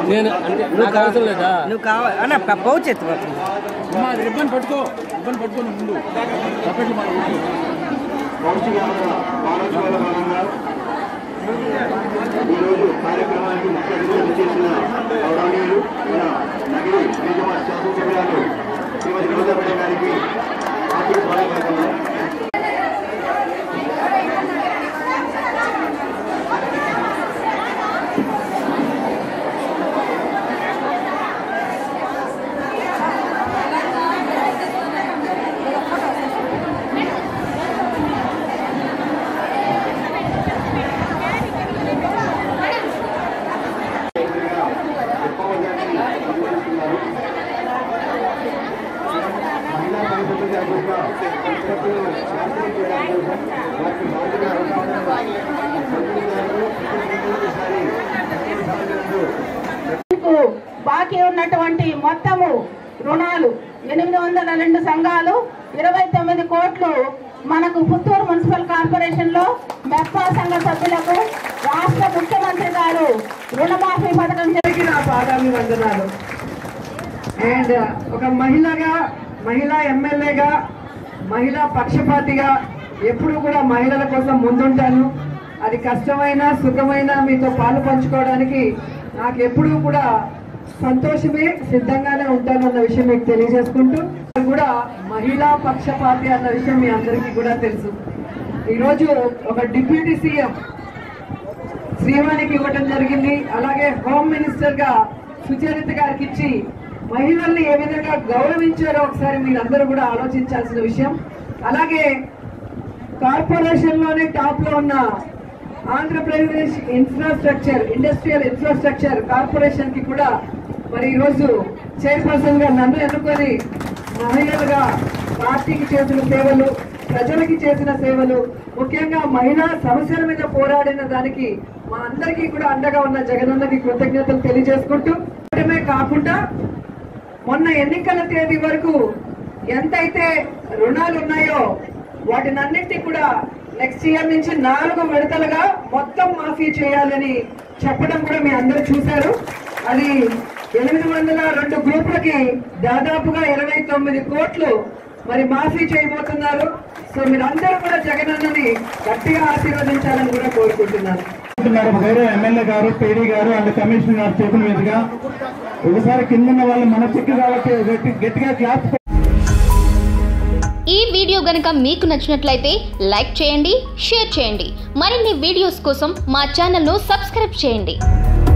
నేను అంటే నాకు అవసరం లేదా నువ్వు కావాలి అన్న పౌచ్ ఎత్తు రిబ్బన్ పట్టుకో రిబ్బన్ పట్టుకో నువ్వు ముందు చప్పట్లు మన ఊరికి. వారోత్సవాల భాగంగా ఈరోజు కార్యక్రమానికి ముఖ్య అతిథులు చేసిన గౌరవనీయులు మన నగిరి నిజామాబాద్ శాసనసభ్యురాలు శ్రీమతి రోజాపేట గారికి ఆర్థిక స్వాగతం మహిళా పరిషత్తు జాగరూకత పరిషత్తులు శాంతిని చేయడం కోసం వారికి బాధ్యత అవసరమైన సభ్యులు గారు ఒకసారి సభ్యులందు కు బాకీ ఉన్నటువంటి మొత్తము రుణాలు ఎనిమిది వందల రెండు సంఘాలు ఇరవై తొమ్మిది కోట్లు మనకు పుత్తూరు మున్సిపల్ కార్పొరేషన్ లో మెప్పా సంఘ సభ్యులకు రాష్ట్ర ముఖ్యమంత్రి గారు రుణమాఫీ పథకం అందరికీ నా పాదాలు వందనాలు అండ్ ఒక మహిళగా మహిళా ఎమ్మెల్యేగా మహిళా పక్షపాతిగా ఎప్పుడు కూడా మహిళల కోసం ముందుంటాను అది కష్టమైన సుఖమైన మీతో పాలు పంచుకోవడానికి నాకు ఎప్పుడూ కూడా సంతోషమే సిద్ధంగానే ఉంటాను అన్న విషయం మీకు తెలియజేసుకుంటూ కూడా మహిళా పక్షపాతి అన్న విషయం మీ అందరికీ కూడా తెలుసు ఈరోజు ఒక డిప్యూటీ సీఎం శ్రీవాణికి ఇవ్వటం జరిగింది అలాగే హోమ్ మినిస్టర్ గా సుచరిత గారికి ఇచ్చి మహిళల్ని ఏ విధంగా గౌరవించారో ఒకసారి మీరందరూ కూడా ఆలోచించాల్సిన విషయం అలాగే కార్పొరేషన్ లోనే టాప్ లో ఉన్న Andhra Pradesh infrastructure industrial infrastructure corporation కి కూడా మరి ఈరోజు చైర్పర్సన్ గా నన్ను ఎన్నుకొని మహిళలుగా పార్టీకి చేసిన సేవలు ప్రజలకి చేసిన సేవలు ముఖ్యంగా మహిళా సమస్యల మీద పోరాడిన దానికి మా అందరికీ కూడా అండగా ఉన్న జగనన్నకి కృతజ్ఞతలు తెలియజేసుకుంటూ ఉండటమే కాకుండా మొన్న ఎన్నికల తేదీ వరకు ఎంతైతే రుణాలు ఉన్నాయో వాటినన్నింటినీ కూడా నెక్స్ట్ ఇయర్ నుంచి నాలుగు విడతలుగా మొత్తం మాఫీ చేయాలని చెప్పడం కూడా మీ అందరూ చూశారు అది ఎనిమిది వందల రెండు గ్రూపులకి దాదాపుగా ఇరవై తొమ్మిది కోట్లు మరి మాఫీ చేయబోతున్నారు సో మీరందరూ కూడా జగనన్నని గట్టిగా ఆశీర్వదించాలని కూడా కోరుకుంటున్నాను అంటున్నారు గౌరవ ఎమ్మెల్యే గారు పీడీ గారు అండ్ కమిషనర్ గారు చేతుల మీదుగా ఒకసారి కింద ఉన్న వాళ్ళు మన చిక్కు కాబట్టి గట్టి- గట్టిగా క్లాస్ ఈ వీడియో గనుక మీకు నచ్చినట్లయితే లైక్ చేయండి షేర్ చేయండి మరిన్ని వీడియోస్ కోసం మా ఛానల్ను సబ్స్క్రైబ్ చేయండి